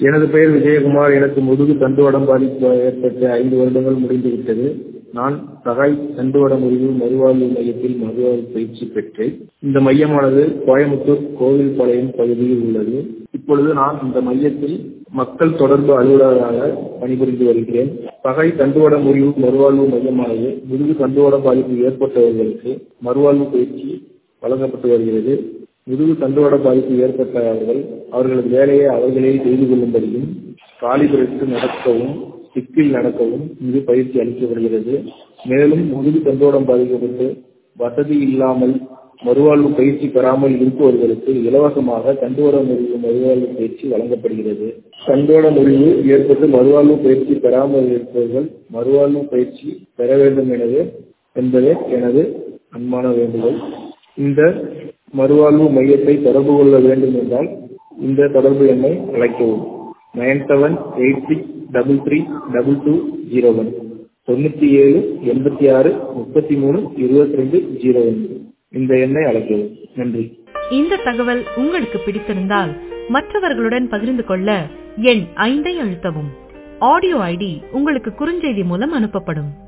எனது பெயர் விஜயகுமார் எனக்கு முதுகு தண்டுவடம் பாதிப்பு ஏற்பட்டு ஐந்து வருடங்கள் முடிந்துவிட்டது நான் சகாய் தண்டுவட முறிவு மறுவாழ்வு மையத்தில் மறுவாழ்வு பயிற்சி பெற்றேன் இந்த மையமானது கோயம்புத்தூர் கோவில்பாளையம் பகுதியில் உள்ளது இப்பொழுது நான் இந்த மையத்தில் மக்கள் தொடர்பு அலுவலராக பணிபுரிந்து வருகிறேன் பகை தண்டுவட முறிவு மறுவாழ்வு மையமானது முதுகு தண்டுவட பாதிப்பு ஏற்பட்டவர்களுக்கு மறுவாழ்வு பயிற்சி வழங்கப்பட்டு வருகிறது முதுகு தண்டுவட பாதிப்பு ஏற்பட்டவர்கள் அவர்களது வேலையை அவர்களே செய்து கொள்ளும்படியும் காலிபுரத்து நடக்கவும் சிக்கில் நடக்கவும் இங்கு பயிற்சி அளிக்கப்படுகிறது மேலும் முதுகு தண்டுவடம் பாதிக்கப்பட்டு வசதி இல்லாமல் மறுவாழ்வு பயிற்சி பெறாமல் இருப்பவர்களுக்கு இலவசமாக தண்டுவட முறிவு மறுவாழ்வு பயிற்சி வழங்கப்படுகிறது தண்டுவட முறிவு ஏற்பட்டு மறுவாழ்வு பயிற்சி பெறாமல் இருப்பவர்கள் மறுவாழ்வு பயிற்சி பெற வேண்டும் எனவே என்பதே எனது அன்பான வேண்டுகோள் இந்த மறுவாழ்வு மையத்தை தொடர்பு கொள்ள வேண்டும் என்றால் இந்த தொடர்பு எண்ணை அழைக்கவும் nine seven eight six double three double two zero one தொண்ணூற்றி ஏழு எண்பத்தி ஆறு முப்பத்தி மூணு இருபத்தி ரெண்டு ஜீரோ ஒன்று இந்த எண்ணை அழைக்கவும் நன்றி இந்த தகவல் உங்களுக்கு பிடித்திருந்தால் மற்றவர்களுடன் பகிர்ந்து கொள்ள எண் ஐந்தை அழுத்தவும் ஆடியோ ஐடி உங்களுக்கு குறுஞ்செய்தி மூலம் அனுப்பப்படும்